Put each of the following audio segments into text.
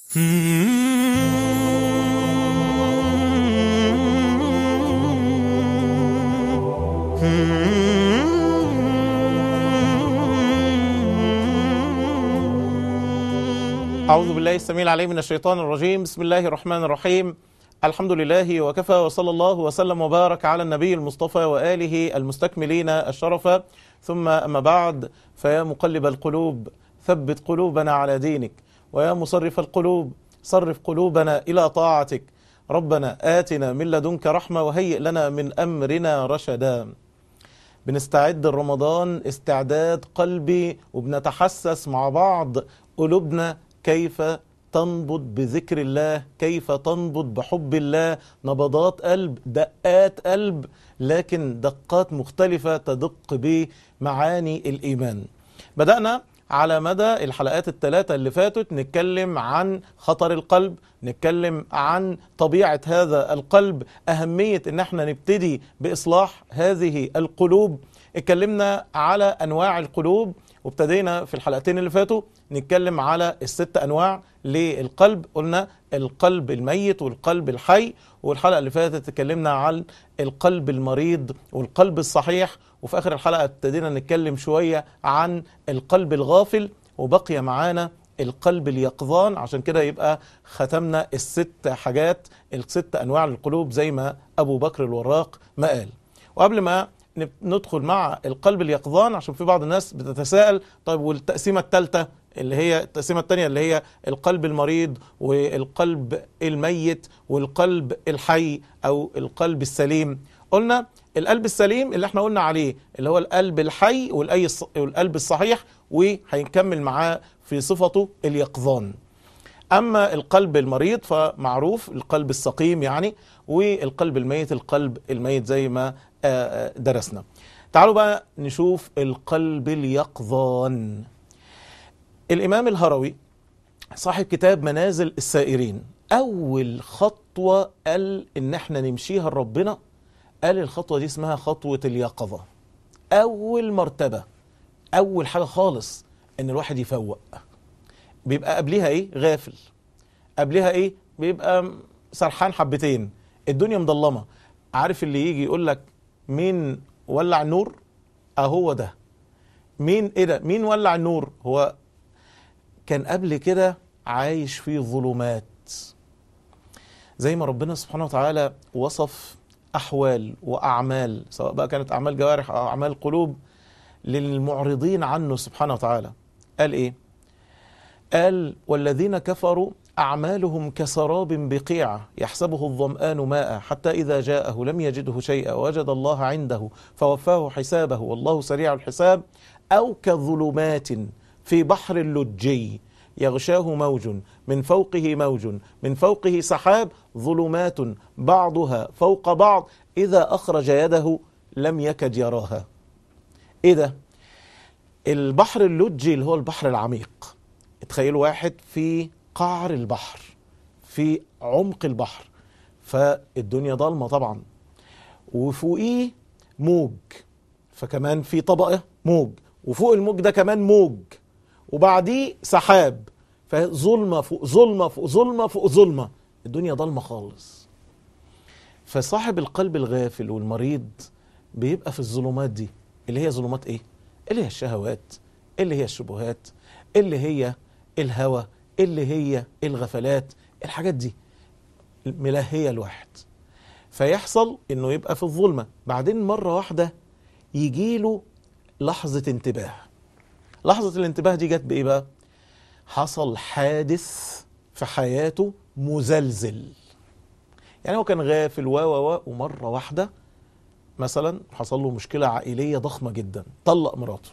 أعوذ بالله السميع العليم من الشيطان الرجيم بسم الله الرحمن الرحيم الحمد لله وكفى وصلى الله وسلم وبارك على النبي المصطفى وآله المستكملين الشرف ثم أما بعد فيا مقلب القلوب ثبت قلوبنا على دينك ويا مصرف القلوب صرف قلوبنا إلى طاعتك ربنا آتنا من لدنك رحمة وهيئ لنا من أمرنا رشدا بنستعد رمضان استعداد قلبي وبنتحسس مع بعض قلوبنا كيف تنبض بذكر الله كيف تنبض بحب الله نبضات قلب دقات قلب لكن دقات مختلفة تدق بمعاني الإيمان بدأنا على مدى الحلقات الثلاثة اللي فاتت نتكلم عن خطر القلب نتكلم عن طبيعة هذا القلب أهمية ان احنا نبتدي بإصلاح هذه القلوب اتكلمنا على أنواع القلوب وابتدينا في الحلقتين اللي فاتوا نتكلم على الست أنواع للقلب قلنا القلب الميت والقلب الحي والحلقة اللي فاتت اتكلمنا عن القلب المريض والقلب الصحيح وفي آخر الحلقة ابتدينا نتكلم شوية عن القلب الغافل وبقي معانا القلب اليقظان عشان كده يبقى ختمنا الست حاجات الست أنواع القلوب زي ما أبو بكر الوراق ما قال وقبل ما ندخل مع القلب اليقظان عشان في بعض الناس بتتساءل طيب والتقسيمة الثالثة اللي هي التقسيمة الثانية اللي هي القلب المريض والقلب الميت والقلب الحي أو القلب السليم قلنا القلب السليم اللي احنا قلنا عليه اللي هو القلب الحي والقلب الصحيح وهنكمل معاه في صفته اليقظان أما القلب المريض فمعروف القلب السقيم يعني والقلب الميت القلب الميت زي ما درسنا تعالوا بقى نشوف القلب اليقظان الإمام الهروي صاحب كتاب منازل السائرين أول خطوة قال إن احنا نمشيها لربنا قال الخطوة دي اسمها خطوة اليقظة أول مرتبة أول حاجة خالص إن الواحد يفوق بيبقى قبلها إيه غافل قبلها إيه بيبقى سرحان حبتين الدنيا مضلمة عارف اللي يجي يقول لك مين ولع النور اهو ده مين ايه ده مين ولع النور هو كان قبل كده عايش في ظلمات زي ما ربنا سبحانه وتعالى وصف احوال واعمال سواء بقى كانت اعمال جوارح او اعمال قلوب للمعرضين عنه سبحانه وتعالى قال ايه قال والذين كفروا أعمالهم كسراب بقيعة يحسبه الظمآن ماء حتى إذا جاءه لم يجده شيئا وجد الله عنده فوفاه حسابه والله سريع الحساب أو كظلمات في بحر اللجي يغشاه موج من فوقه موج من فوقه سحاب ظلمات بعضها فوق بعض إذا أخرج يده لم يكد يراها إيه ده؟ البحر اللجي اللي هو البحر العميق تخيلوا واحد في قعر البحر في عمق البحر فالدنيا ضلمه طبعا وفوقيه موج فكمان في طبقه موج وفوق الموج ده كمان موج وبعديه سحاب فظلمه فوق ظلمه فوق ظلمه فوق ظلمه الدنيا ضلمه خالص فصاحب القلب الغافل والمريض بيبقى في الظلمات دي اللي هي ظلمات ايه اللي هي الشهوات اللي هي الشبهات اللي هي الهوى اللي هي الغفلات الحاجات دي ملهية الواحد فيحصل انه يبقى في الظلمة بعدين مرة واحدة يجيله لحظة انتباه لحظة الانتباه دي جت بإيه بقى حصل حادث في حياته مزلزل يعني هو كان غافل و و ومرة واحدة مثلا حصل له مشكلة عائلية ضخمة جدا طلق مراته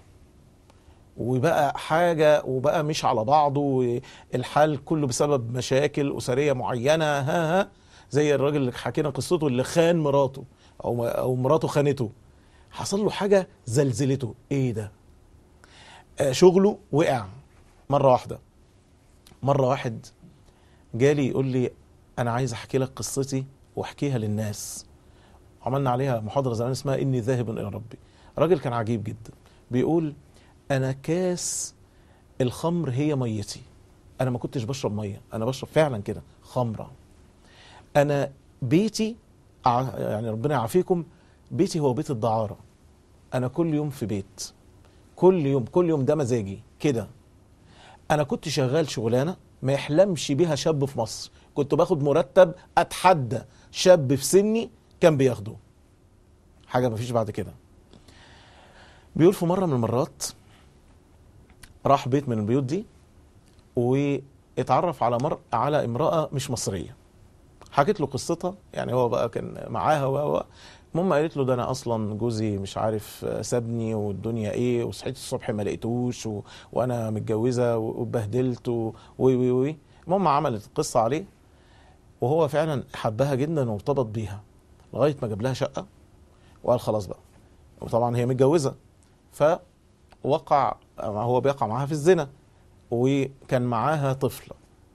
وبقى حاجة وبقى مش على بعضه الحال كله بسبب مشاكل أسرية معينة ها ها زي الراجل اللي حكينا قصته اللي خان مراته أو أو مراته خانته حصل له حاجة زلزلته إيه ده؟ آه شغله وقع مرة واحدة مرة واحد جالي يقول لي أنا عايز أحكي لك قصتي وأحكيها للناس عملنا عليها محاضرة زمان اسمها إني ذاهب إلى ربي راجل كان عجيب جدا بيقول أنا كاس الخمر هي ميتي انا ما كنتش بشرب ميه انا بشرب فعلا كده خمره انا بيتي ع- يعني ربنا يعافيكم بيتي هو بيت الدعاره انا كل يوم في بيت كل يوم كل يوم ده مزاجي كده انا كنت شغال شغلانه ما يحلمش بيها شاب في مصر كنت باخد مرتب اتحدى شاب في سني كان بياخده حاجه ما فيش بعد كده بيقول في مره من المرات راح بيت من البيوت دي واتعرف على مر على امراه مش مصريه حكيت له قصتها يعني هو بقى كان معاها و المهم قالت له ده انا اصلا جوزي مش عارف سابني والدنيا ايه وصحيت الصبح ما لقيتوش و... وانا متجوزه واتبهدلت و وي وي وي المهم عملت القصه عليه وهو فعلا حبها جدا وارتبط بيها لغايه ما جاب لها شقه وقال خلاص بقى وطبعا هي متجوزه فوقع هو بيقع معاها في الزنا وكان معاها طفله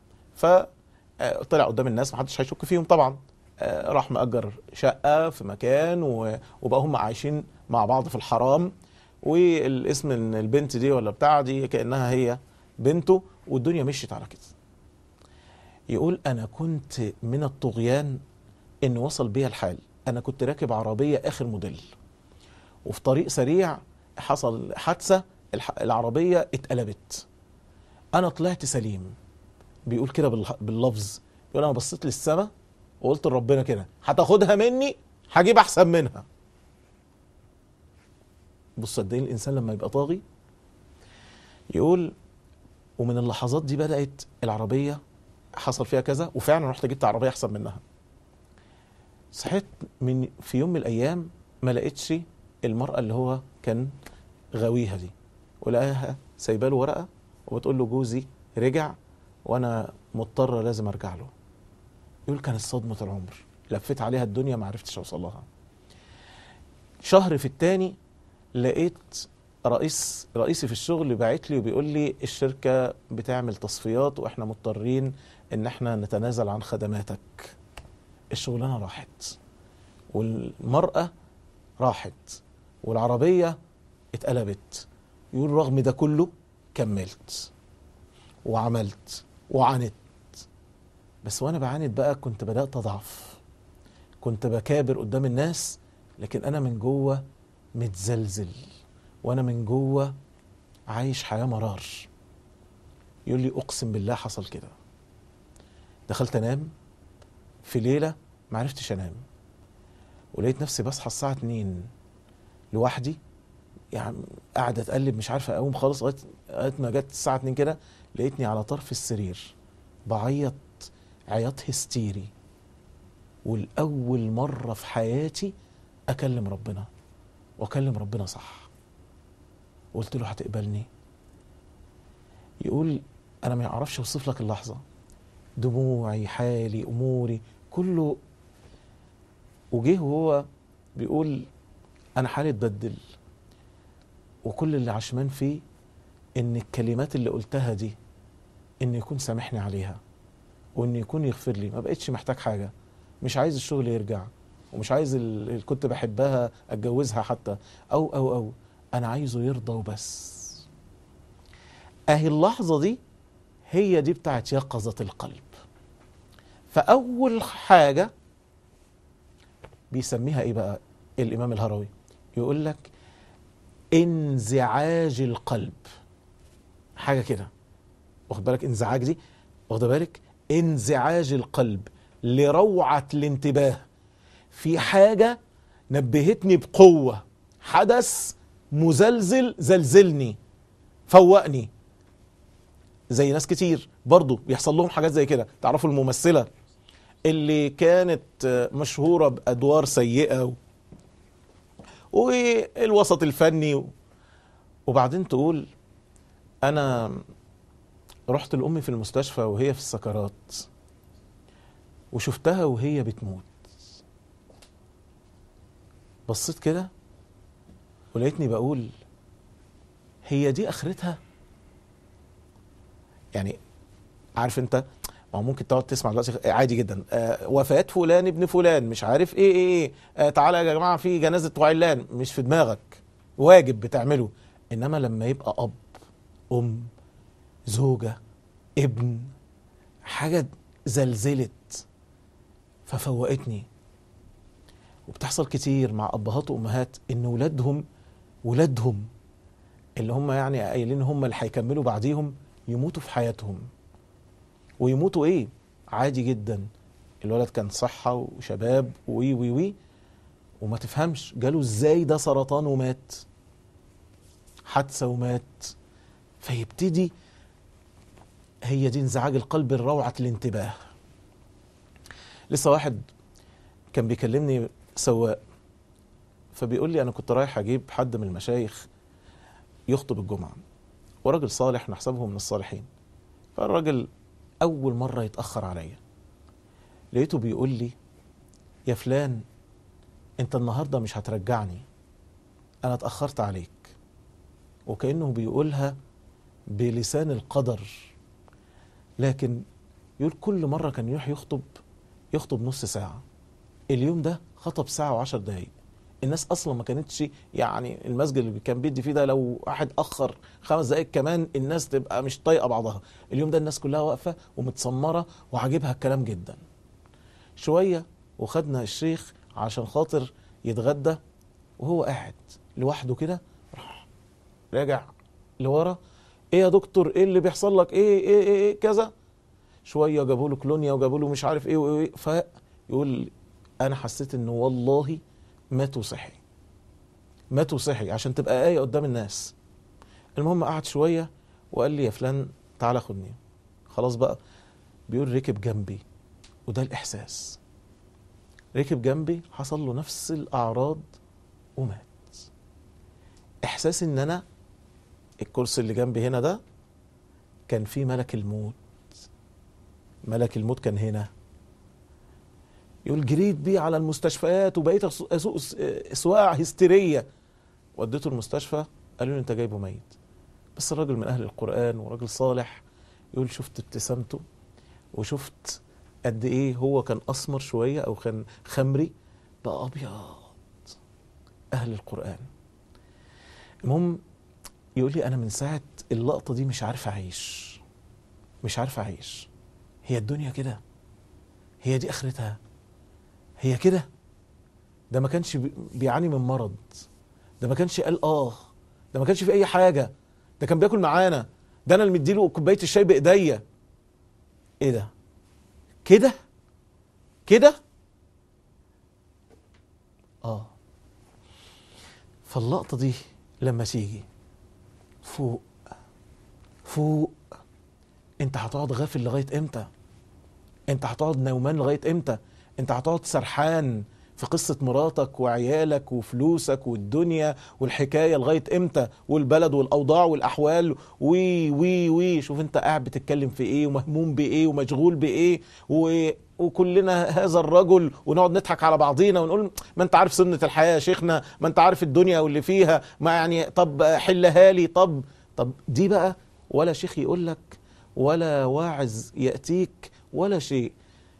فطلع قدام الناس محدش هيشك فيهم طبعا آه، راح مأجر شقة في مكان و- وبقى هم عايشين مع بعض في الحرام والاسم ان البنت دي ولا بتاع دي كأنها هي بنته والدنيا مشيت على كده يقول انا كنت من الطغيان ان وصل بيا الحال انا كنت راكب عربية اخر موديل وفي طريق سريع حصل حادثة الح- العربية اتقلبت انا طلعت سليم بيقول كده بالح- باللفظ يقول انا بصيت للسماء وقلت لربنا كده هتاخدها مني هجيب احسن منها بص قد ايه الانسان لما يبقى طاغي يقول ومن اللحظات دي بدات العربيه حصل فيها كذا وفعلا رحت جبت عربيه احسن منها صحيت من في يوم من الايام ما لقيتش المراه اللي هو كان غاويها دي ولقاها سايبه له ورقه وبتقول له جوزي رجع وانا مضطره لازم ارجع له يقول كانت صدمه العمر لفيت عليها الدنيا ما عرفتش اوصل لها شهر في التاني لقيت رئيس رئيسي في الشغل باعت لي وبيقول لي الشركه بتعمل تصفيات واحنا مضطرين ان احنا نتنازل عن خدماتك الشغلانه راحت والمراه راحت والعربيه اتقلبت يقول رغم ده كله كملت وعملت وعانت بس وانا بعاند بقى كنت بدات اضعف كنت بكابر قدام الناس لكن انا من جوه متزلزل وانا من جوه عايش حياه مرار يقول لي اقسم بالله حصل كده دخلت انام في ليله ما عرفتش انام ولقيت نفسي بصحى الساعه 2 لوحدي يعني قاعد اتقلب مش عارف اقوم خالص لغايه لغايه ما جت الساعه 2 كده لقيتني على طرف السرير بعيط عياط هستيري والاول مره في حياتي اكلم ربنا واكلم ربنا صح قلت له هتقبلني يقول انا ما اعرفش اوصف لك اللحظه دموعي حالي اموري كله وجه وهو بيقول انا حالي اتبدل وكل اللي عشمان فيه ان الكلمات اللي قلتها دي ان يكون سامحني عليها وان يكون يغفر لي ما بقتش محتاج حاجه مش عايز الشغل يرجع ومش عايز ال- اللي كنت بحبها اتجوزها حتى او او او انا عايزه يرضى وبس اهي اللحظه دي هي دي بتاعت يقظه القلب فاول حاجه بيسميها ايه بقى الامام الهروي يقول لك انزعاج القلب حاجه كده واخد بالك انزعاج دي واخد بالك انزعاج القلب لروعه الانتباه في حاجه نبهتني بقوه حدث مزلزل زلزلني فوقني زي ناس كتير برضو بيحصل لهم حاجات زي كده تعرفوا الممثله اللي كانت مشهوره بادوار سيئه و... والوسط الفني و... وبعدين تقول انا رحت لامي في المستشفى وهي في السكرات وشفتها وهي بتموت بصيت كده ولقيتني بقول هي دي اخرتها يعني عارف انت ما هو ممكن تقعد تسمع دلوقتي عادي جدا آه وفاة فلان ابن فلان مش عارف ايه ايه ايه آه تعالى يا جماعه في جنازه وعلان مش في دماغك واجب بتعمله انما لما يبقى اب ام زوجه ابن حاجة زلزلت ففوقتني وبتحصل كتير مع ابهات وامهات ان ولادهم ولادهم اللي هم يعني قايلين هم اللي هيكملوا بعديهم يموتوا في حياتهم ويموتوا ايه عادي جدا الولد كان صحة وشباب وي وي وي وما تفهمش جاله ازاي ده سرطان ومات حادثة ومات فيبتدي هي دي انزعاج القلب الروعة الانتباه لسه واحد كان بيكلمني سواق فبيقول لي انا كنت رايح اجيب حد من المشايخ يخطب الجمعه وراجل صالح نحسبه من الصالحين فالراجل اول مره يتاخر عليا لقيته بيقول لي يا فلان انت النهارده مش هترجعني انا اتاخرت عليك وكانه بيقولها بلسان القدر لكن يقول كل مره كان يروح يخطب يخطب نص ساعه اليوم ده خطب ساعه وعشر دقايق الناس اصلا ما كانتش يعني المسجد اللي كان بيدي فيه ده لو واحد اخر خمس دقائق كمان الناس تبقى مش طايقه بعضها اليوم ده الناس كلها واقفه ومتسمره وعاجبها الكلام جدا شويه وخدنا الشيخ عشان خاطر يتغدى وهو قاعد لوحده كده راح راجع لورا ايه يا دكتور ايه اللي بيحصل لك ايه ايه ايه, إيه كذا شويه جابوا له كلونيا وجابوا له مش عارف ايه وايه فيقول انا حسيت انه والله مات وصحي مات وصحي عشان تبقى آية قدام الناس المهم قعد شوية وقال لي يا فلان تعالى خدني خلاص بقى بيقول ركب جنبي وده الإحساس ركب جنبي حصل له نفس الأعراض ومات إحساس إن أنا الكرسي اللي جنبي هنا ده كان فيه ملك الموت ملك الموت كان هنا يقول جريت بيه على المستشفيات وبقيت اسوق سواقع هستيريه وديته المستشفى قالوا لي انت جايبه ميت بس الراجل من اهل القران وراجل صالح يقول شفت ابتسامته وشفت قد ايه هو كان اسمر شويه او كان خمري بقى ابيض اهل القران المهم يقول لي انا من ساعه اللقطه دي مش عارف اعيش مش عارف اعيش هي الدنيا كده هي دي اخرتها هي كده ده ما كانش بيعاني من مرض ده ما كانش قال اه ده ما كانش في اي حاجه ده كان بياكل معانا ده انا اللي مديله كوبايه الشاي بايديا ايه ده كده كده اه فاللقطه دي لما تيجي فوق فوق انت هتقعد غافل لغايه امتى انت هتقعد نومان لغايه امتى انت هتقعد سرحان في قصة مراتك وعيالك وفلوسك والدنيا والحكاية لغاية امتى والبلد والأوضاع والأحوال وي وي وي شوف انت قاعد بتتكلم في ايه ومهموم بايه ومشغول بايه و وكلنا هذا الرجل ونقعد نضحك على بعضينا ونقول ما انت عارف سنة الحياة يا شيخنا ما انت عارف الدنيا واللي فيها ما يعني طب حلها لي طب طب دي بقى ولا شيخ يقول لك ولا واعظ يأتيك ولا شيء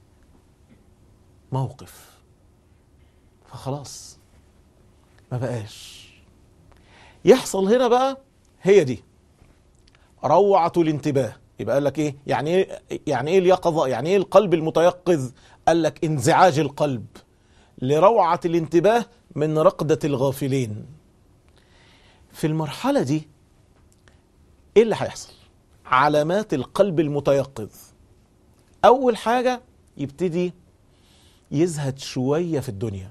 موقف فخلاص ما بقاش يحصل هنا بقى هي دي روعة الانتباه يبقى قال لك ايه يعني ايه يعني ايه اليقظة يعني ايه القلب المتيقظ قال لك انزعاج القلب لروعة الانتباه من رقدة الغافلين في المرحلة دي ايه اللي هيحصل علامات القلب المتيقظ اول حاجة يبتدي يزهد شويه في الدنيا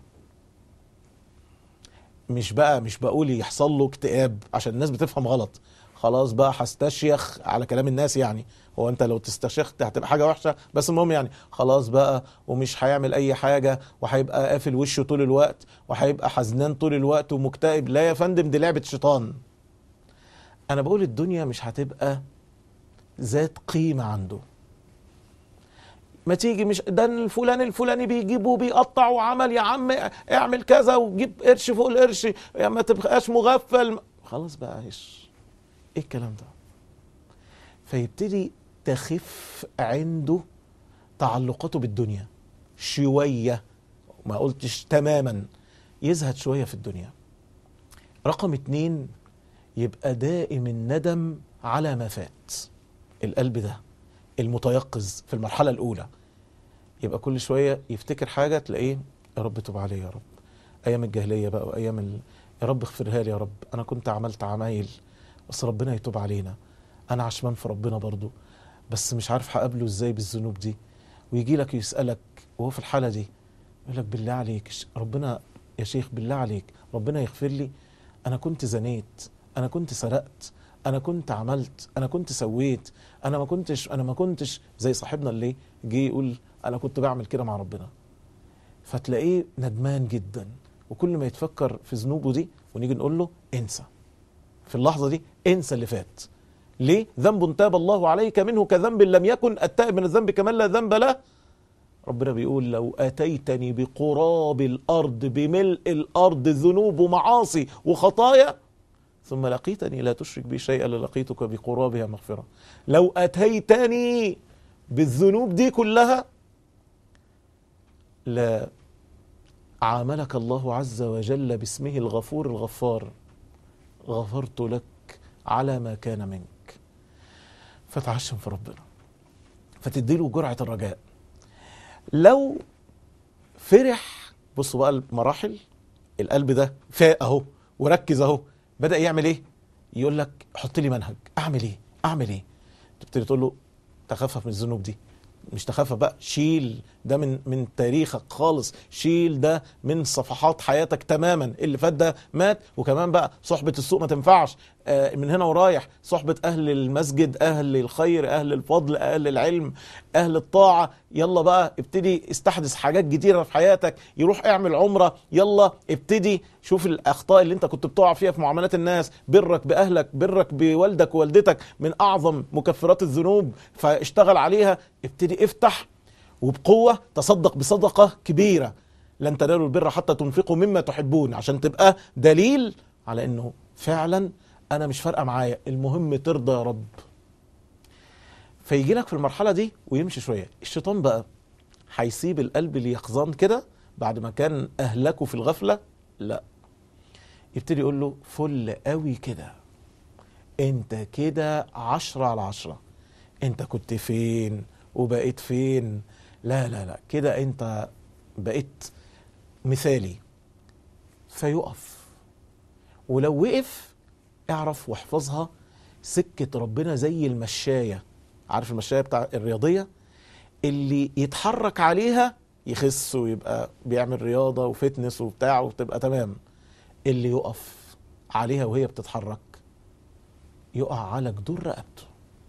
مش بقى مش بقول يحصل له اكتئاب عشان الناس بتفهم غلط خلاص بقى هستشيخ على كلام الناس يعني هو انت لو تستشيخت هتبقى حاجه وحشه بس المهم يعني خلاص بقى ومش هيعمل اي حاجه وهيبقى قافل وشه طول الوقت وهيبقى حزنان طول الوقت ومكتئب لا يا فندم دي لعبه شيطان انا بقول الدنيا مش هتبقى ذات قيمه عنده ما تيجي مش ده الفلان الفلاني بيجيب وبيقطع وعمل يا عم اعمل كذا وجيب قرش فوق القرش يا ما تبقاش مغفل خلاص بقى عيش ايه الكلام ده فيبتدي تخف عنده تعلقاته بالدنيا شوية ما قلتش تماما يزهد شوية في الدنيا رقم اتنين يبقى دائم الندم على ما فات القلب ده المتيقظ في المرحلة الأولى يبقى كل شوية يفتكر حاجة تلاقيه يا رب تب عليه يا رب أيام الجاهلية بقى وأيام ال... يا رب اغفرها لي يا رب أنا كنت عملت عمايل بس ربنا يتوب علينا أنا عشمان في ربنا برضو بس مش عارف هقابله ازاي بالذنوب دي ويجي لك يسألك وهو في الحالة دي يقول لك بالله عليك ش- ربنا يا شيخ بالله عليك ربنا يغفر لي أنا كنت زنيت أنا كنت سرقت أنا كنت عملت أنا كنت سويت أنا ما كنتش أنا ما كنتش زي صاحبنا اللي جه يقول أنا كنت بعمل كده مع ربنا فتلاقيه ندمان جدا وكل ما يتفكر في ذنوبه دي ونيجي نقول له انسى في اللحظة دي انسى اللي فات ليه؟ ذنب تاب الله عليك منه كذنب لم يكن التائب من الذنب كمن لا ذنب له ربنا بيقول لو أتيتني بقراب الأرض بملء الأرض ذنوب ومعاصي وخطايا ثم لقيتني لا تشرك بي شيئا للقيتك بقرابها مغفرة لو أتيتني بالذنوب دي كلها لا عاملك الله عز وجل باسمه الغفور الغفار غفرت لك على ما كان منك فتعشم في ربنا فتديله جرعة الرجاء لو فرح بصوا بقى المراحل القلب ده فاق اهو وركز اهو بدأ يعمل ايه يقول لك حط لي منهج اعمل ايه اعمل ايه تبتدي تقول له تخفف من الذنوب دي مش تخفف بقى شيل ده من من تاريخك خالص شيل ده من صفحات حياتك تماما اللي فات ده مات وكمان بقى صحبة السوء ما تنفعش آه، من هنا ورايح صحبة أهل المسجد أهل الخير أهل الفضل أهل العلم أهل الطاعة يلا بقى ابتدي استحدث حاجات جديدة في حياتك يروح اعمل عمرة يلا ابتدي شوف الأخطاء اللي انت كنت بتقع فيها في معاملات الناس برك بأهلك برك بوالدك ووالدتك من أعظم مكفرات الذنوب فاشتغل عليها ابتدي افتح وبقوة تصدق بصدقة كبيرة لن تنالوا البر حتى تنفقوا مما تحبون عشان تبقى دليل على انه فعلا انا مش فارقه معايا المهم ترضى يا رب فيجي لك في المرحله دي ويمشي شويه الشيطان بقى هيسيب القلب اليقظان كده بعد ما كان اهلكه في الغفله لا يبتدي يقول له فل قوي كده انت كده عشرة على عشرة انت كنت فين وبقيت فين لا لا لا كده انت بقيت مثالي فيقف ولو وقف اعرف واحفظها سكة ربنا زي المشاية عارف المشاية بتاع الرياضية اللي يتحرك عليها يخس ويبقى بيعمل رياضة وفتنس وبتاع وتبقى تمام اللي يقف عليها وهي بتتحرك يقع على جدور رقبته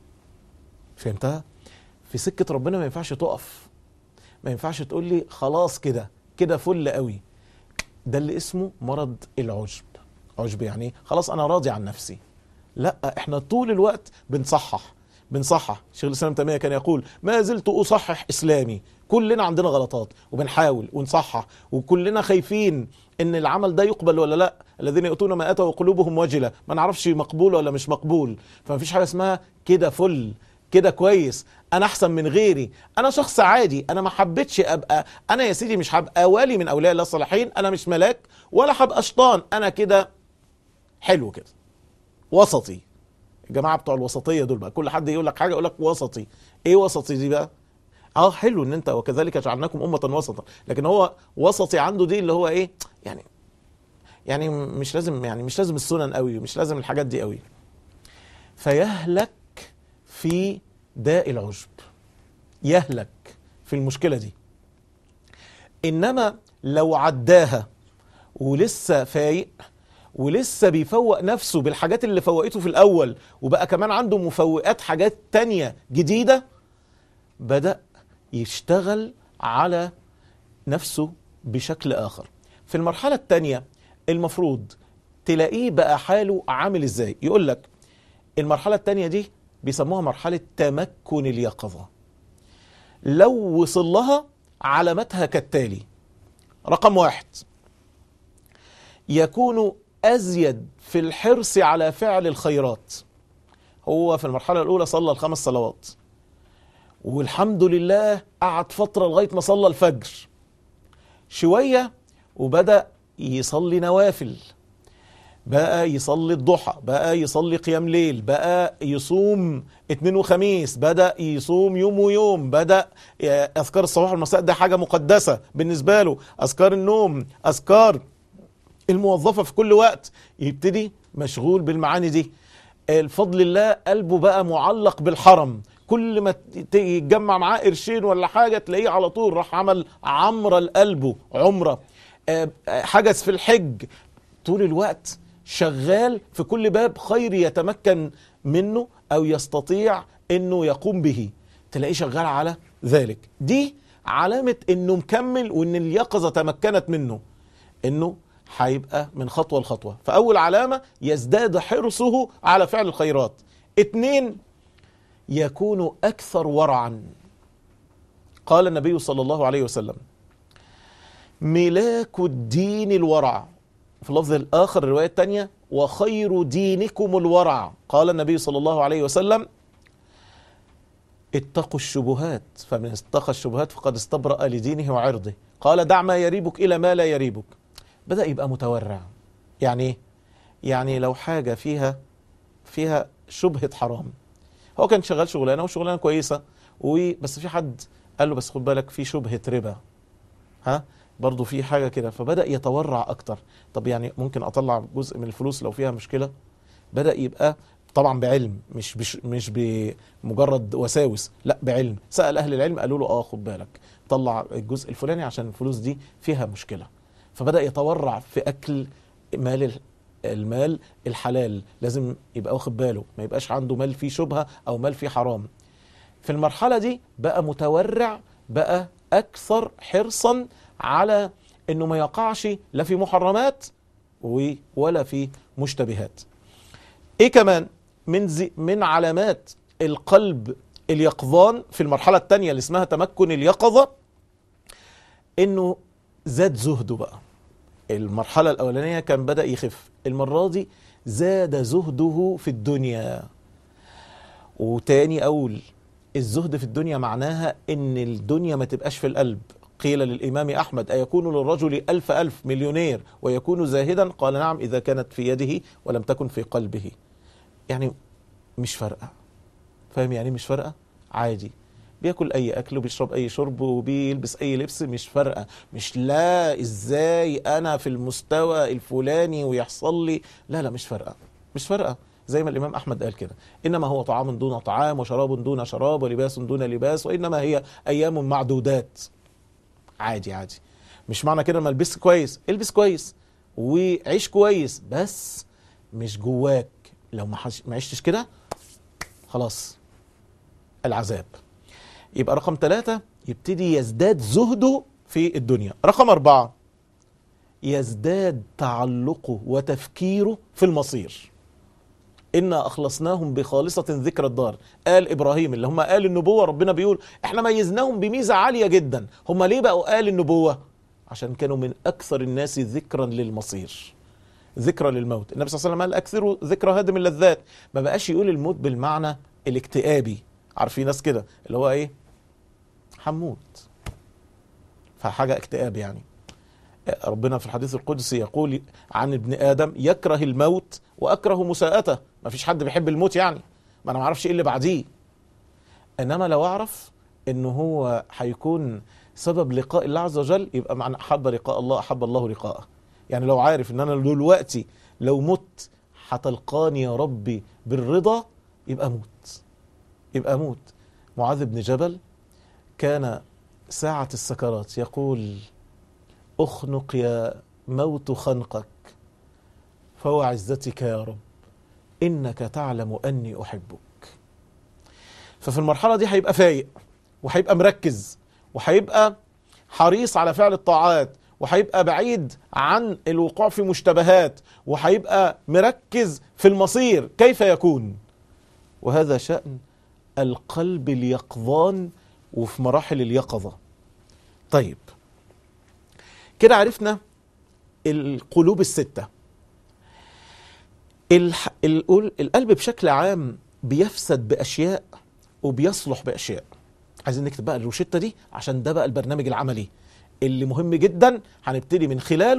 فهمتها؟ في سكة ربنا ما ينفعش تقف ما ينفعش تقول لي خلاص كده كده فل قوي ده اللي اسمه مرض العجب عجب يعني إيه؟ خلاص انا راضي عن نفسي لا احنا طول الوقت بنصحح بنصحح شيخ الاسلام تيميه كان يقول ما زلت اصحح اسلامي كلنا عندنا غلطات وبنحاول ونصحح وكلنا خايفين ان العمل ده يقبل ولا لا الذين يؤتون ما اتوا وقلوبهم وجله ما نعرفش مقبول ولا مش مقبول فمفيش حاجه اسمها كده فل كده كويس انا احسن من غيري انا شخص عادي انا ما حبيتش ابقى انا يا سيدي مش هبقى والي من اولياء الله الصالحين انا مش ملاك ولا هبقى شيطان انا كده حلو كده وسطي الجماعه بتوع الوسطيه دول بقى كل حد يقول لك حاجه يقول لك وسطي ايه وسطي دي بقى اه حلو ان انت وكذلك جعلناكم امه وسطا لكن هو وسطي عنده دي اللي هو ايه يعني يعني مش لازم يعني مش لازم السنن قوي مش لازم الحاجات دي قوي فيهلك في داء العجب يهلك في المشكله دي انما لو عداها ولسه فايق ولسه بيفوق نفسه بالحاجات اللي فوقته في الاول وبقى كمان عنده مفوقات حاجات تانية جديدة بدأ يشتغل على نفسه بشكل اخر في المرحلة التانية المفروض تلاقيه بقى حاله عامل ازاي يقول لك المرحلة التانية دي بيسموها مرحلة تمكن اليقظة لو وصل لها علامتها كالتالي رقم واحد يكون أزيد في الحرص على فعل الخيرات هو في المرحلة الأولى صلى الخمس صلوات والحمد لله قعد فترة لغاية ما صلى الفجر شوية وبدأ يصلي نوافل بقى يصلي الضحى بقى يصلي قيام ليل بقى يصوم اثنين وخميس بدأ يصوم يوم ويوم بدأ أذكار الصباح والمساء ده حاجة مقدسة بالنسبة له أذكار النوم أذكار الموظفة في كل وقت يبتدي مشغول بالمعاني دي الفضل الله قلبه بقى معلق بالحرم كل ما يتجمع معاه قرشين ولا حاجة تلاقيه على طول راح عمل عمرة لقلبه عمرة حجز في الحج طول الوقت شغال في كل باب خير يتمكن منه او يستطيع انه يقوم به تلاقيه شغال على ذلك دي علامة انه مكمل وان اليقظة تمكنت منه انه هيبقى من خطوة لخطوة فاول علامة يزداد حرصه على فعل الخيرات اتنين يكون اكثر ورعا قال النبي صلى الله عليه وسلم ملاك الدين الورع في اللفظ الآخر الرواية الثانية وخير دينكم الورع قال النبي صلى الله عليه وسلم اتقوا الشبهات فمن اتقى الشبهات فقد استبرأ لدينه وعرضه قال دع ما يريبك إلى ما لا يريبك بدأ يبقى متورع يعني ايه؟ يعني لو حاجة فيها فيها شبهة حرام هو كان شغال شغلانة وشغلانة كويسة وبس في حد قال له بس خد بالك في شبهة ربا ها برضه في حاجه كده فبدا يتورع اكتر طب يعني ممكن اطلع جزء من الفلوس لو فيها مشكله بدا يبقى طبعا بعلم مش بش مش بمجرد وساوس لا بعلم سال اهل العلم قالوا له اه خد بالك طلع الجزء الفلاني عشان الفلوس دي فيها مشكله فبدا يتورع في اكل مال المال الحلال لازم يبقى واخد باله ما يبقاش عنده مال فيه شبهه او مال فيه حرام في المرحله دي بقى متورع بقى اكثر حرصا على انه ما يقعش لا في محرمات ولا في مشتبهات ايه كمان من زي من علامات القلب اليقظان في المرحلة الثانية اللي اسمها تمكن اليقظة انه زاد زهده بقى المرحلة الأولانية كان بدأ يخف المرة دي زاد زهده في الدنيا وتاني أقول الزهد في الدنيا معناها ان الدنيا ما تبقاش في القلب قيل للإمام أحمد أيكون للرجل ألف ألف مليونير ويكون زاهدا قال نعم إذا كانت في يده ولم تكن في قلبه يعني مش فارقة فاهم يعني مش فارقة عادي بياكل اي اكل وبيشرب اي شرب وبيلبس اي لبس مش فارقه مش لا ازاي انا في المستوى الفلاني ويحصل لي لا لا مش فارقه مش فارقه زي ما الامام احمد قال كده انما هو طعام دون طعام وشراب دون شراب ولباس دون لباس وانما هي ايام معدودات عادي عادي مش معنى كده ما البس كويس البس كويس وعيش كويس بس مش جواك لو ما ما عشتش كده خلاص العذاب يبقى رقم ثلاثة يبتدي يزداد زهده في الدنيا رقم أربعة يزداد تعلقه وتفكيره في المصير إنا أخلصناهم بخالصة ذكر الدار قال إبراهيم اللي هم قال النبوة ربنا بيقول إحنا ميزناهم بميزة عالية جدا هم ليه بقوا قال النبوة عشان كانوا من أكثر الناس ذكرا للمصير ذكرى للموت النبي صلى الله عليه وسلم قال أكثروا ذكرى هادم اللذات ما بقاش يقول الموت بالمعنى الاكتئابي عارفين ناس كده اللي هو ايه حموت فحاجة اكتئاب يعني ربنا في الحديث القدسي يقول عن ابن ادم يكره الموت واكره مساءته ما فيش حد بيحب الموت يعني ما انا ما اعرفش ايه اللي بعديه انما لو اعرف انه هو هيكون سبب لقاء الله عز وجل يبقى معنى احب لقاء الله احب الله لقاءه يعني لو عارف ان انا دلوقتي لو مت هتلقاني يا ربي بالرضا يبقى موت يبقى موت معاذ بن جبل كان ساعة السكرات يقول اخنق يا موت خنقك فهو عزتك يا رب انك تعلم اني احبك ففي المرحله دي هيبقى فايق وهيبقى مركز وهيبقى حريص على فعل الطاعات وهيبقى بعيد عن الوقوع في مشتبهات وهيبقى مركز في المصير كيف يكون وهذا شأن القلب اليقظان وفي مراحل اليقظة طيب كده عرفنا القلوب الستة الح... القلب بشكل عام بيفسد بأشياء وبيصلح بأشياء عايزين نكتب بقى الروشتة دي عشان ده بقى البرنامج العملي اللي مهم جدا هنبتدي من خلاله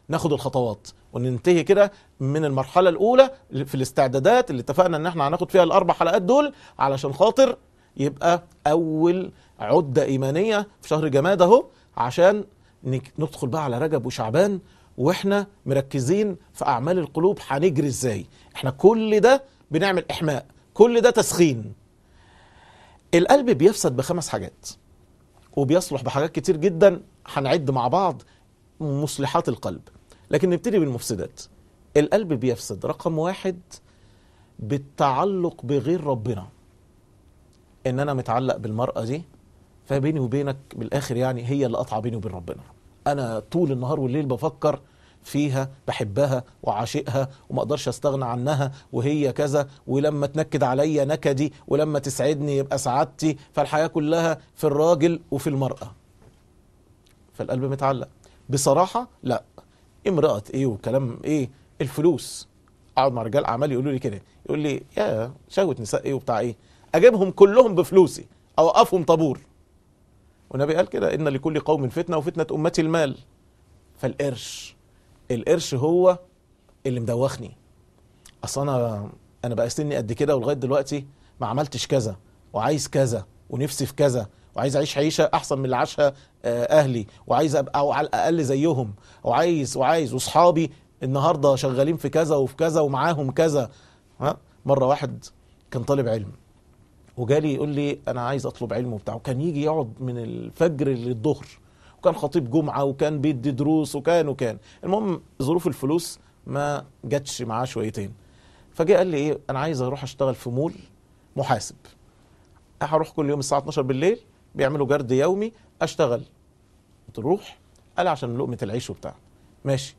ناخد الخطوات وننتهي كده من المرحله الاولى في الاستعدادات اللي اتفقنا ان احنا هناخد فيها الاربع حلقات دول علشان خاطر يبقى اول عده ايمانيه في شهر جماد اهو عشان نك- ندخل بقى على رجب وشعبان واحنا مركزين في اعمال القلوب هنجري ازاي احنا كل ده بنعمل احماء كل ده تسخين القلب بيفسد بخمس حاجات وبيصلح بحاجات كتير جدا هنعد مع بعض مصلحات القلب لكن نبتدي بالمفسدات القلب بيفسد رقم واحد بالتعلق بغير ربنا ان انا متعلق بالمرأة دي فبيني وبينك بالاخر يعني هي اللي قطع بيني وبين ربنا انا طول النهار والليل بفكر فيها بحبها وعاشقها وما اقدرش استغنى عنها وهي كذا ولما تنكد عليا نكدي ولما تسعدني يبقى سعادتي فالحياة كلها في الراجل وفي المرأة فالقلب متعلق بصراحة لا امرأة ايه وكلام ايه الفلوس اقعد مع رجال اعمال يقولوا لي كده يقول لي يا شهوة نساء ايه وبتاع ايه اجيبهم كلهم بفلوسي اوقفهم طابور والنبي قال كده ان لكل قوم فتنه وفتنه امتي المال فالقرش القرش هو اللي مدوخني اصل انا انا بقى سني قد كده ولغايه دلوقتي ما عملتش كذا وعايز كذا ونفسي في كذا وعايز اعيش عيشه احسن من اللي عاشها آه، اهلي وعايز ابقى أو على الاقل زيهم وعايز وعايز واصحابي النهارده شغالين في كذا وفي كذا ومعاهم كذا ها مره واحد كان طالب علم وجالي يقول لي انا عايز اطلب علم وبتاع وكان يجي يقعد من الفجر للظهر وكان خطيب جمعه وكان بيدي دروس وكان وكان المهم ظروف الفلوس ما جاتش معاه شويتين فجاء قال لي ايه انا عايز اروح اشتغل في مول محاسب هروح كل يوم الساعه 12 بالليل بيعملوا جرد يومي اشتغل قلت له روح قال لي عشان لقمه العيش وبتاع ماشي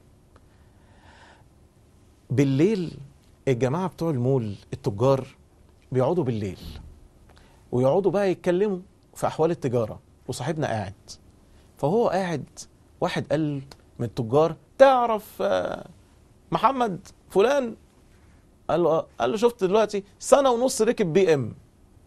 بالليل الجماعه بتوع المول التجار بيقعدوا بالليل ويقعدوا بقى يتكلموا في احوال التجاره وصاحبنا قاعد فهو قاعد واحد قال من التجار تعرف آه، محمد فلان قال له آه. قال له شفت دلوقتي سنه ونص ركب بي ام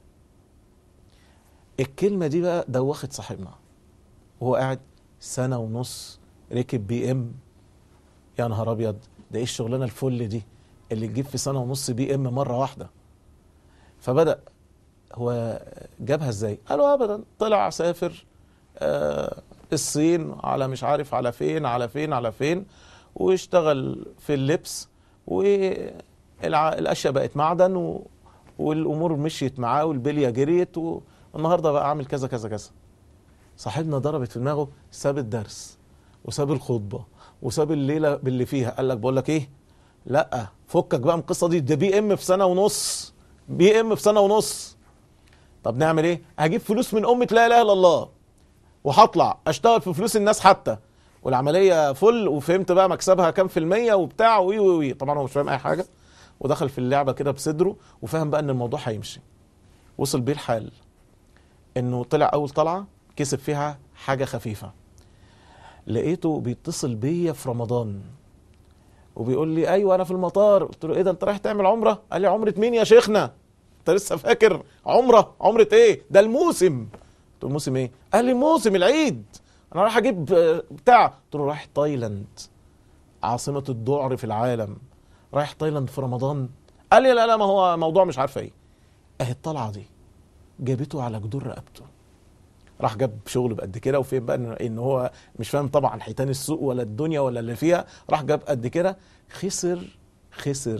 الكلمه دي بقى دوخت صاحبنا وهو قاعد سنه ونص ركب بي ام يا نهار ابيض ده ايه الشغلانه الفل دي اللي تجيب في سنه ونص بي ام مره واحده فبدا هو جابها ازاي قالوا ابدا طلع سافر آه الصين على مش عارف على فين على فين على فين واشتغل في اللبس والاشياء بقت معدن و... والامور مشيت معاه والبليه جريت والنهارده بقى عامل كذا كذا كذا صاحبنا ضربت في دماغه ساب الدرس وساب الخطبه وساب الليله باللي فيها قال لك بقول لك ايه لا فكك بقى من القصه دي ده بي ام في سنه ونص بي ام في سنه ونص طب نعمل ايه هجيب فلوس من امه لا اله الا الله وهطلع اشتغل في فلوس الناس حتى والعمليه فل وفهمت بقى مكسبها كام في الميه وبتاع وي وي وي طبعا هو مش فاهم اي حاجه ودخل في اللعبه كده بصدره وفهم بقى ان الموضوع هيمشي وصل بيه الحال انه طلع اول طلعه كسب فيها حاجه خفيفه لقيته بيتصل بيا في رمضان وبيقول لي ايوه انا في المطار قلت له ايه ده انت رايح تعمل عمره قال لي عمره مين يا شيخنا انت لسه فاكر عمره عمره ايه ده الموسم قلت له الموسم ايه قال لي موسم العيد انا رايح اجيب آه، بتاع قلت له رايح تايلاند عاصمه الذعر في العالم رايح تايلاند في رمضان قال لي لا لا ما هو موضوع مش عارفه ايه اهي الطلعه دي جابته على جدور رقبته راح جاب شغل بقد كده وفين بقى إن- ان هو مش فاهم طبعا حيتان السوق ولا الدنيا ولا اللي فيها راح جاب قد كده خسر خسر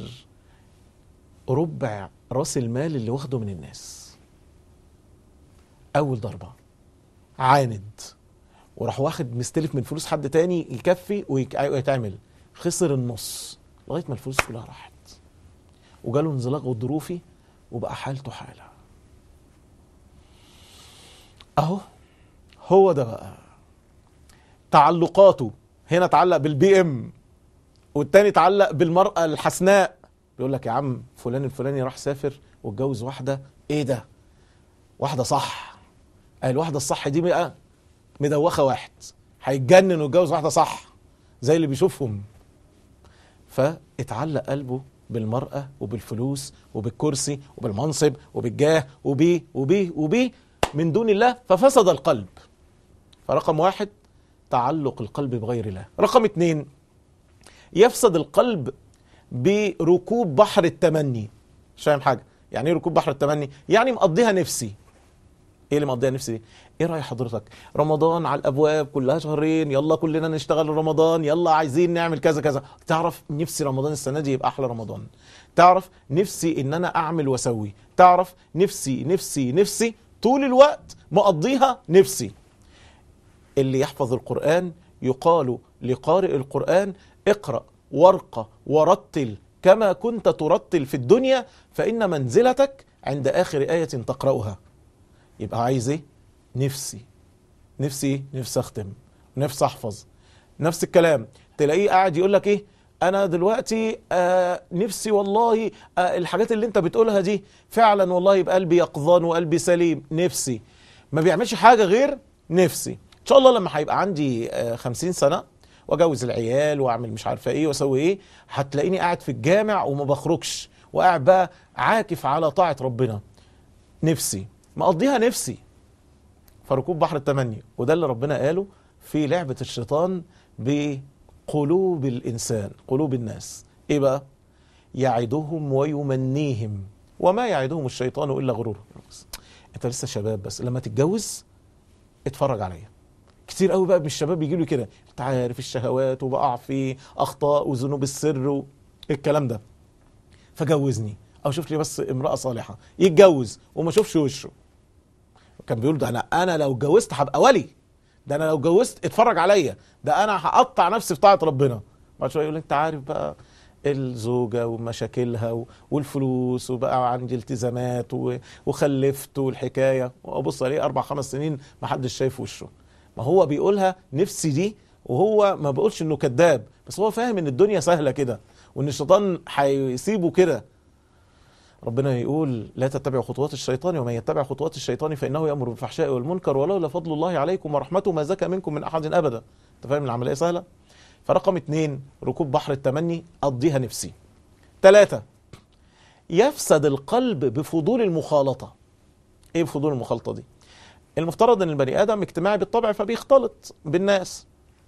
ربع راس المال اللي واخده من الناس اول ضربه عاند وراح واخد مستلف من فلوس حد تاني يكفي ويك- ويتعمل خسر النص لغايه ما الفلوس كلها راحت وجاله انزلاق غضروفي وبقى حالته حاله اهو هو ده بقى تعلقاته هنا تعلق بالبي ام والتاني تعلق بالمرأة الحسناء بيقول لك يا عم فلان الفلاني راح سافر واتجوز واحدة ايه ده واحدة صح قال الواحدة الصح دي بقى مدوخة واحد هيتجنن ويتجوز واحدة صح زي اللي بيشوفهم فاتعلق قلبه بالمرأة وبالفلوس وبالكرسي وبالمنصب وبالجاه وبيه وبيه وبيه من دون الله ففسد القلب فرقم واحد تعلق القلب بغير الله رقم اتنين يفسد القلب بركوب بحر التمني مش فاهم حاجه يعني ايه ركوب بحر التمني يعني مقضيها نفسي ايه اللي مقضيها نفسي دي ايه راي حضرتك رمضان على الابواب كلها شهرين يلا كلنا نشتغل رمضان يلا عايزين نعمل كذا كذا تعرف نفسي رمضان السنه دي يبقى احلى رمضان تعرف نفسي ان انا اعمل واسوي تعرف نفسي نفسي نفسي طول الوقت مقضيها نفسي اللي يحفظ القرآن يقال لقارئ القرآن اقرأ وارقى ورتل كما كنت ترتل في الدنيا فإن منزلتك عند آخر آية تقرأها يبقى عايز ايه نفسي نفسي ايه نفسي اختم نفسي احفظ نفس الكلام تلاقيه قاعد يقول لك ايه انا دلوقتي آه نفسي والله آه الحاجات اللي انت بتقولها دي فعلا والله يبقى قلبي يقظان وقلبي سليم نفسي ما بيعملش حاجه غير نفسي ان شاء الله لما هيبقى عندي آه خمسين سنه واجوز العيال واعمل مش عارفه ايه واسوي ايه هتلاقيني قاعد في الجامع وما بخرجش وقاعد بقى عاكف على طاعه ربنا نفسي مقضيها نفسي فركوب بحر التمني وده اللي ربنا قاله في لعبة الشيطان بقلوب الإنسان قلوب الناس إيه بقى يعدهم ويمنيهم وما يعدهم الشيطان إلا غرور أنت لسه شباب بس لما تتجوز اتفرج عليا كتير قوي بقى من الشباب بيجي له كده انت عارف الشهوات وبقع في اخطاء وذنوب السر والكلام ده فجوزني او شوف لي بس امراه صالحه يتجوز وما اشوفش وشه كان بيقول ده انا انا لو اتجوزت هبقى ولي ده انا لو اتجوزت اتفرج عليا ده انا هقطع نفسي في طاعه ربنا بعد شويه يقول انت عارف بقى الزوجة ومشاكلها و- والفلوس وبقى عندي التزامات و- وخلفت والحكاية وأبص عليه أربع خمس سنين ما حدش شايف وشه ما هو بيقولها نفسي دي وهو ما بيقولش إنه كذاب بس هو فاهم إن الدنيا سهلة كده وإن الشيطان هيسيبه كده ربنا يقول لا تتبعوا خطوات الشيطان ومن يتبع خطوات الشيطان فإنه يأمر بالفحشاء والمنكر ولولا فضل الله عليكم ورحمته ما زكى منكم من أحد أبدا أنت فاهم العملية سهلة فرقم اتنين ركوب بحر التمني قضيها نفسي ثلاثة يفسد القلب بفضول المخالطة ايه فضول المخالطة دي المفترض ان البني ادم اجتماعي بالطبع فبيختلط بالناس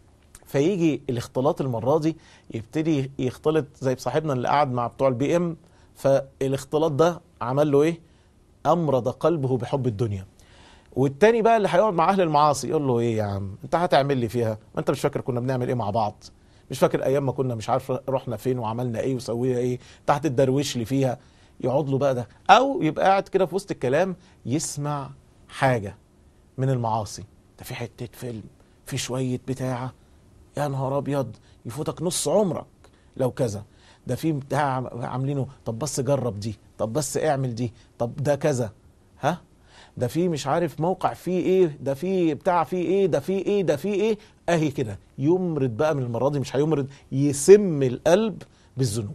فيجي الاختلاط المرة دي يبتدي يختلط زي بصاحبنا اللي قعد مع بتوع البي ام فالاختلاط ده عمل له ايه امرض قلبه بحب الدنيا والتاني بقى اللي هيقعد مع اهل المعاصي يقول له ايه يا عم انت هتعمل لي فيها ما انت مش فاكر كنا بنعمل ايه مع بعض مش فاكر ايام ما كنا مش عارف رحنا فين وعملنا ايه وسوينا ايه تحت الدرويش لي فيها يقعد له بقى ده او يبقى قاعد كده في وسط الكلام يسمع حاجه من المعاصي ده في حته فيلم في شويه بتاعه يا نهار ابيض يفوتك نص عمرك لو كذا ده في بتاع عاملينه طب بس جرب دي طب بس اعمل دي طب ده كذا ها ده في مش عارف موقع فيه ايه ده في بتاع فيه ايه ده فيه ايه ده فيه ايه اهي كده يمرض بقى من المره دي مش هيمرض يسم القلب بالذنوب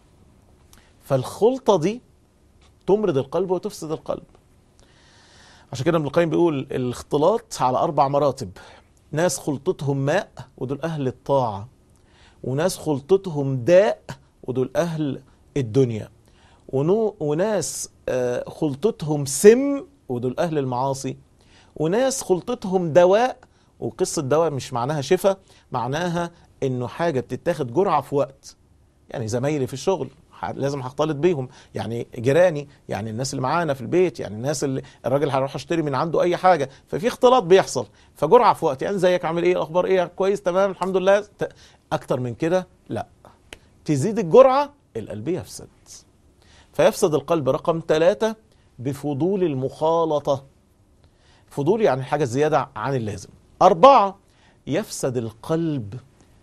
فالخلطه دي تمرض القلب وتفسد القلب عشان كده ابن القيم بيقول الاختلاط على اربع مراتب ناس خلطتهم ماء ودول اهل الطاعه وناس خلطتهم داء ودول اهل الدنيا ونو وناس آه، خلطتهم سم ودول اهل المعاصي وناس خلطتهم دواء وقصه دواء مش معناها شفاء معناها انه حاجه بتتاخد جرعه في وقت يعني زمايلي في الشغل ح- لازم هختلط بيهم يعني جيراني يعني الناس اللي معانا في البيت يعني الناس اللي الراجل هروح اشتري من عنده اي حاجه ففي اختلاط بيحصل فجرعه في وقت يعني زيك عامل ايه الاخبار ايه كويس تمام الحمد لله ت- اكتر من كده لا تزيد الجرعه القلب يفسد فيفسد القلب رقم ثلاثة بفضول المخالطة فضول يعني حاجة زيادة عن اللازم أربعة يفسد القلب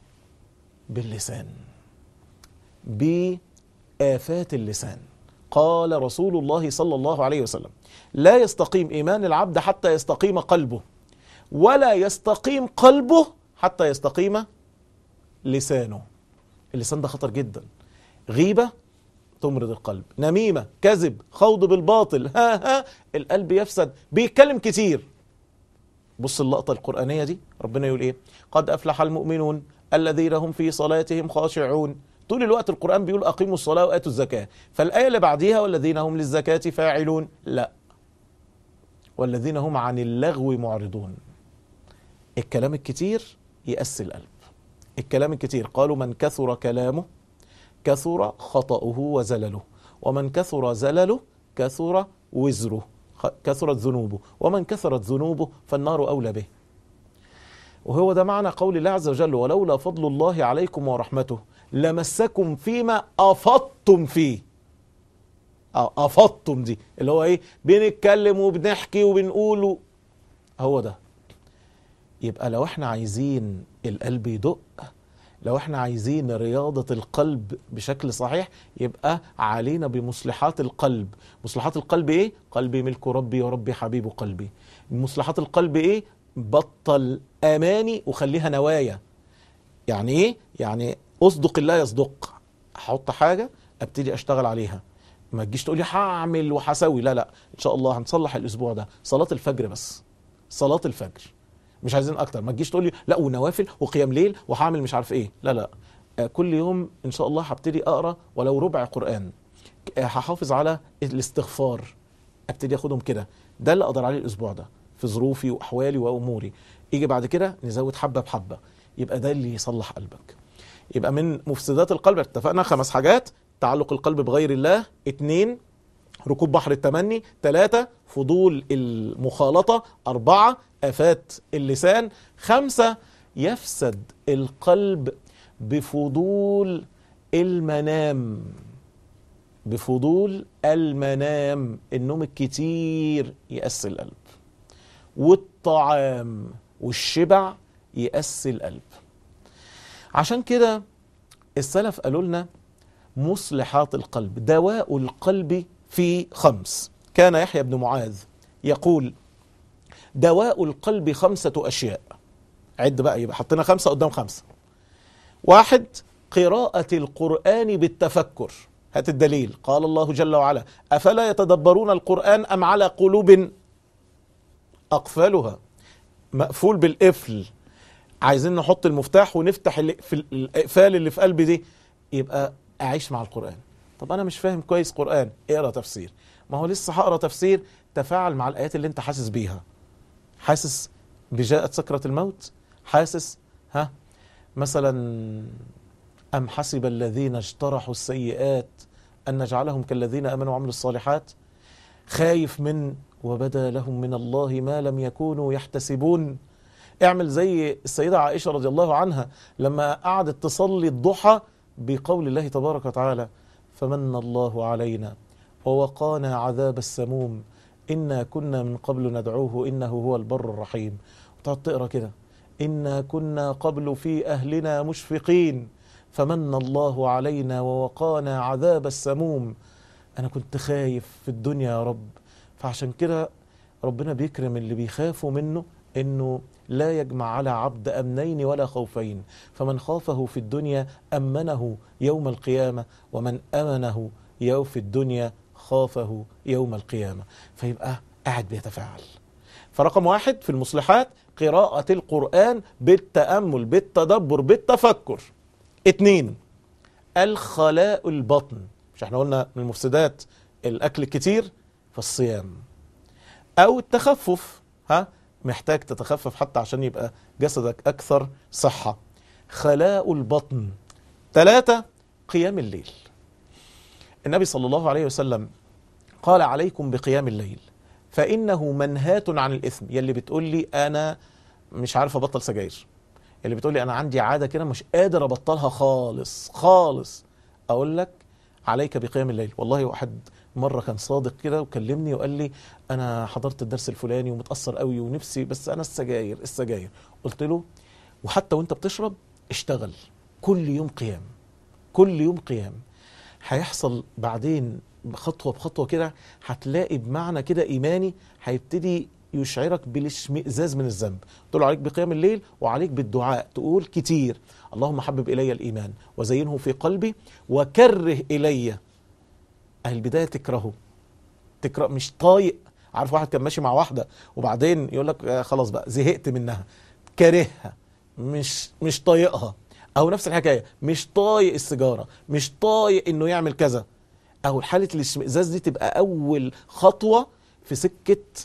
باللسان بآفات اللسان قال رسول الله صلى الله عليه وسلم لا يستقيم إيمان العبد حتى يستقيم قلبه ولا يستقيم قلبه حتى يستقيم لسانه اللسان ده خطر جدا غيبة تمرض القلب نميمة كذب خوض بالباطل ها ها القلب يفسد بيتكلم كتير بص اللقطة القرآنية دي ربنا يقول ايه قد أفلح المؤمنون الذين هم في صلاتهم خاشعون طول الوقت القرآن بيقول أقيموا الصلاة وآتوا الزكاة فالآية اللي بعديها والذين هم للزكاة فاعلون لا والذين هم عن اللغو معرضون الكلام الكتير يأسي القلب الكلام الكتير قالوا من كثر كلامه كثر خطأه وزلله ومن كثر زلله كثر وزره خ- كثرت ذنوبه ومن كثرت ذنوبه فالنار أولى به وهو ده معنى قول الله عز وجل ولولا فضل الله عليكم ورحمته لمسكم فيما أفضتم فيه اه أفضتم دي اللي هو ايه بنتكلم وبنحكي وبنقول و- هو ده يبقى لو احنا عايزين القلب يدق لو احنا عايزين رياضة القلب بشكل صحيح يبقى علينا بمصلحات القلب مصلحات القلب ايه؟ قلبي ملك ربي وربي حبيب قلبي مصلحات القلب ايه؟ بطل اماني وخليها نوايا يعني ايه؟ يعني اصدق الله يصدق احط حاجة ابتدي اشتغل عليها ما تجيش تقولي هعمل وهسوي لا لا ان شاء الله هنصلح الاسبوع ده صلاة الفجر بس صلاة الفجر مش عايزين اكتر ما تجيش تقولي لا ونوافل وقيام ليل وهعمل مش عارف ايه لا لا آه، كل يوم ان شاء الله هبتدي اقرا ولو ربع قران آه، هحافظ على الاستغفار ابتدي اخدهم كده ده اللي اقدر عليه الاسبوع ده في ظروفي واحوالي واموري يجي بعد كده نزود حبه بحبه يبقى ده اللي يصلح قلبك يبقى من مفسدات القلب اتفقنا خمس حاجات تعلق القلب بغير الله اتنين ركوب بحر التمني ثلاثة فضول المخالطة أربعة آفات اللسان خمسة يفسد القلب بفضول المنام بفضول المنام النوم الكتير يأسي القلب والطعام والشبع يأسي القلب عشان كده السلف قالوا لنا مصلحات القلب دواء القلب في خمس كان يحيى بن معاذ يقول دواء القلب خمسة أشياء عد بقى يبقى حطينا خمسة قدام خمسة واحد قراءة القرآن بالتفكر هات الدليل قال الله جل وعلا أفلا يتدبرون القرآن أم على قلوب أقفالها مقفول بالقفل عايزين نحط المفتاح ونفتح ال- في الإقفال اللي في قلبي دي يبقى أعيش مع القرآن طب أنا مش فاهم كويس قرآن اقرا تفسير ما هو لسه هقرا تفسير تفاعل مع الآيات اللي أنت حاسس بيها حاسس بجاءت سكرة الموت حاسس ها مثلا أم حسب الذين اجترحوا السيئات أن نجعلهم كالذين آمنوا وعملوا الصالحات خايف من وبدا لهم من الله ما لم يكونوا يحتسبون اعمل زي السيدة عائشة رضي الله عنها لما قعدت تصلي الضحى بقول الله تبارك وتعالى فمن الله علينا ووقانا عذاب السموم إنا كنا من قبل ندعوه إنه هو البر الرحيم وتقعد تقرا كده إنا كنا قبل في أهلنا مشفقين فمن الله علينا ووقانا عذاب السموم أنا كنت خايف في الدنيا يا رب فعشان كده ربنا بيكرم اللي بيخافوا منه إنه لا يجمع على عبد أمنين ولا خوفين فمن خافه في الدنيا أمنه يوم القيامة ومن أمنه يوم في الدنيا خافه يوم القيامة فيبقى قاعد بيتفاعل فرقم واحد في المصلحات قراءة القرآن بالتأمل بالتدبر بالتفكر اتنين الخلاء البطن مش احنا قلنا من المفسدات الأكل الكتير فالصيام أو التخفف ها محتاج تتخفف حتى عشان يبقى جسدك أكثر صحة خلاء البطن ثلاثة قيام الليل النبي صلى الله عليه وسلم قال عليكم بقيام الليل فإنه منهات عن الإثم يلي بتقول لي أنا مش عارف أبطل سجاير اللي بتقول لي أنا عندي عادة كده مش قادر أبطلها خالص خالص أقول لك عليك بقيام الليل والله واحد مرة كان صادق كده وكلمني وقال لي أنا حضرت الدرس الفلاني ومتأثر قوي ونفسي بس أنا السجاير السجاير قلت له وحتى وانت بتشرب اشتغل كل يوم قيام كل يوم قيام هيحصل بعدين خطوة بخطوة كده هتلاقي بمعنى كده إيماني هيبتدي يشعرك بالاشمئزاز من الذنب تقول عليك بقيام الليل وعليك بالدعاء تقول كتير اللهم حبب إلي الإيمان وزينه في قلبي وكره إلي أهل البداية تكرهه تكره مش طايق عارف واحد كان ماشي مع واحدة وبعدين يقول لك آه خلاص بقى زهقت منها كارهها مش مش طايقها او نفس الحكايه مش طايق السيجاره مش طايق انه يعمل كذا او حاله الاشمئزاز دي تبقى اول خطوه في سكه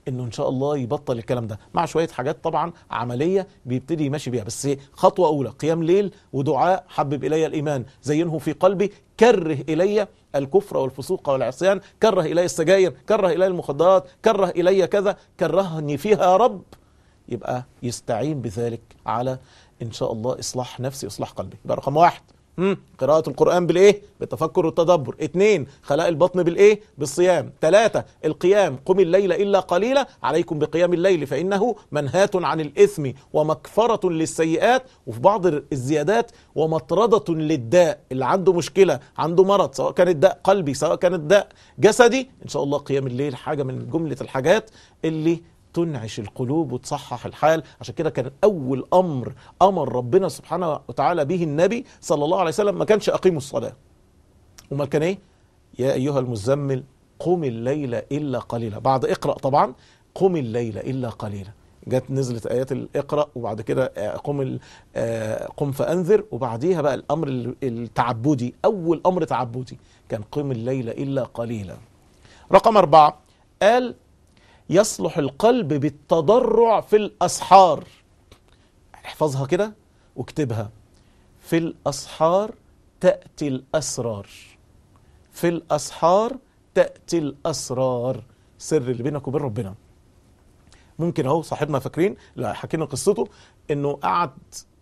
انه ان شاء الله يبطل الكلام ده مع شويه حاجات طبعا عمليه بيبتدي يمشي بيها بس خطوه اولى قيام ليل ودعاء حبب الي الايمان زينه في قلبي كره الي الكفر والفسوق والعصيان كره الي السجاير كره الي المخدرات كره الي كذا كرهني فيها يا رب يبقى يستعين بذلك على ان شاء الله اصلاح نفسي واصلاح قلبي يبقى رقم واحد مم. قراءة القرآن بالإيه؟ بالتفكر والتدبر. اثنين خلاء البطن بالإيه؟ بالصيام. ثلاثة القيام قم الليل إلا قليلا عليكم بقيام الليل فإنه منهاة عن الإثم ومكفرة للسيئات وفي بعض الزيادات ومطردة للداء اللي عنده مشكلة عنده مرض سواء كان الداء قلبي سواء كان الداء جسدي إن شاء الله قيام الليل حاجة من جملة الحاجات اللي تنعش القلوب وتصحح الحال عشان كده كان اول امر امر ربنا سبحانه وتعالى به النبي صلى الله عليه وسلم ما كانش اقيموا الصلاه امال كان ايه يا ايها المزمل قم الليل الا قليلا بعد اقرا طبعا قم الليل الا قليلا جت نزلت ايات الاقرا وبعد كده قم قم فانذر وبعديها بقى الامر التعبدي اول امر تعبدي كان قم الليل الا قليلا رقم أربعة قال يصلح القلب بالتضرع في الأسحار احفظها كده واكتبها في الأسحار تأتي الأسرار في الأسحار تأتي الأسرار سر اللي بينك وبين ربنا ممكن اهو صاحبنا فاكرين لا حكينا قصته انه قعد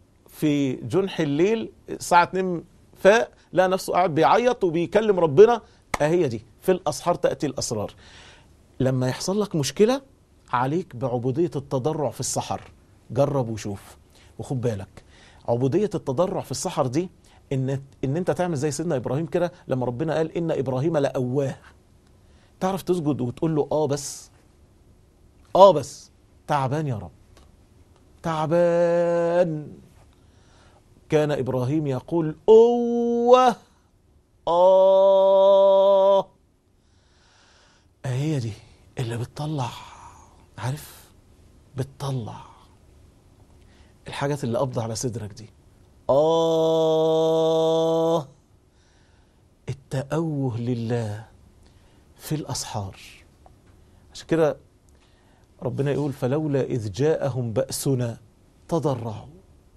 في جنح الليل الساعة 2 فاق لقى نفسه قاعد بيعيط وبيكلم ربنا اهي دي في الاسحار تأتي الاسرار لما يحصل لك مشكلة عليك بعبودية التضرع في السحر جرب وشوف وخد بالك عبودية التضرع في السحر دي ان ان انت تعمل زي سيدنا ابراهيم كده لما ربنا قال ان ابراهيم لأواه تعرف تسجد وتقول له اه بس اه بس تعبان يا رب تعبان كان ابراهيم يقول اوه اه هي دي اللي بتطلع عارف بتطلع الحاجات اللي قبض على صدرك دي آه التأوه لله في الأسحار عشان كده ربنا يقول فلولا إذ جاءهم بأسنا تضرعوا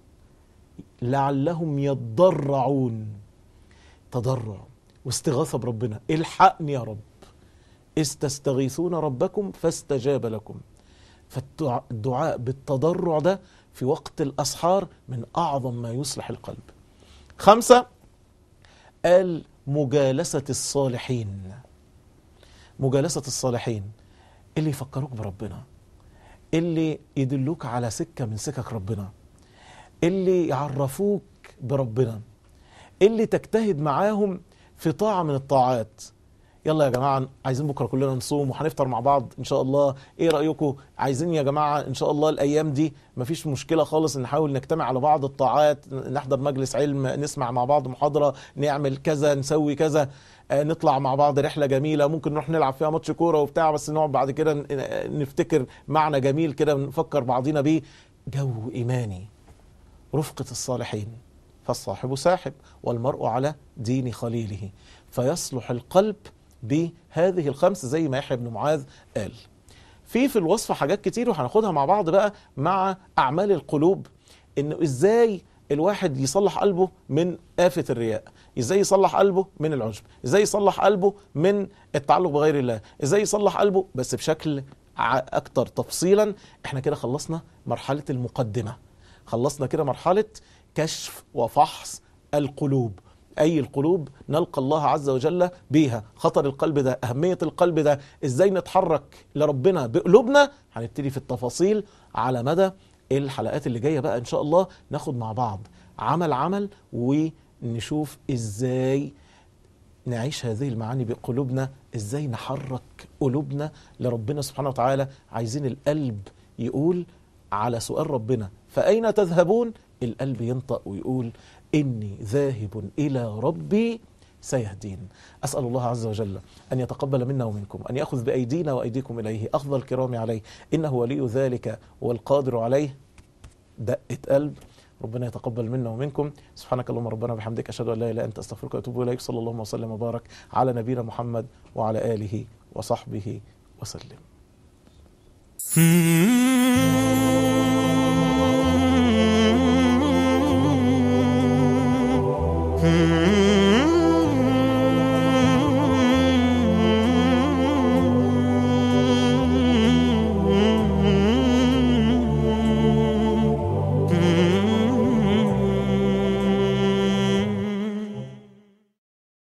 لعلهم يضرعون تضرع واستغاثة بربنا الحقني يا رب إذ تستغيثون ربكم فاستجاب لكم فالدعاء بالتضرع ده في وقت الأسحار من أعظم ما يصلح القلب خمسة قال مجالسة الصالحين مجالسة الصالحين اللي يفكروك بربنا اللي يدلوك على سكة من سكك ربنا اللي يعرفوك بربنا اللي تجتهد معاهم في طاعة من الطاعات يلا يا جماعة عايزين بكرة كلنا نصوم وهنفطر مع بعض إن شاء الله إيه رأيكم عايزين يا جماعة إن شاء الله الأيام دي مفيش مشكلة خالص نحاول نجتمع على بعض الطاعات نحضر مجلس علم نسمع مع بعض محاضرة نعمل كذا نسوي كذا آه، نطلع مع بعض رحلة جميلة ممكن نروح نلعب فيها ماتش كورة وبتاع بس نقعد بعد كده ن- نفتكر معنى جميل كده نفكر بعضينا بيه جو إيماني رفقة الصالحين فالصاحب ساحب والمرء على دين خليله فيصلح القلب بهذه الخمس زي ما يحيى بن معاذ قال في في الوصفة حاجات كتير وهناخدها مع بعض بقى مع أعمال القلوب إنه إزاي الواحد يصلح قلبه من آفة الرياء ازاي يصلح قلبه من العجب ازاي يصلح قلبه من التعلق بغير الله ازاي يصلح قلبه بس بشكل ع- اكتر تفصيلا احنا كده خلصنا مرحلة المقدمة خلصنا كده مرحلة كشف وفحص القلوب أي القلوب نلقى الله عز وجل بيها خطر القلب ده أهمية القلب ده إزاي نتحرك لربنا بقلوبنا هنبتدي في التفاصيل على مدى الحلقات اللي جاية بقى إن شاء الله ناخد مع بعض عمل عمل ونشوف إزاي نعيش هذه المعاني بقلوبنا ازاي نحرك قلوبنا لربنا سبحانه وتعالى عايزين القلب يقول على سؤال ربنا فأين تذهبون القلب ينطق ويقول إني ذاهب إلى ربي سيهدين أسأل الله عز وجل أن يتقبل منا ومنكم أن يأخذ بأيدينا وأيديكم إليه أخذ الكرام عليه إنه ولي ذلك والقادر عليه دقة قلب ربنا يتقبل منا ومنكم سبحانك اللهم ربنا وبحمدك اشهد ان لا اله الا انت استغفرك واتوب اليك صلى الله وسلم وبارك على نبينا محمد وعلى اله وصحبه وسلم Hmm.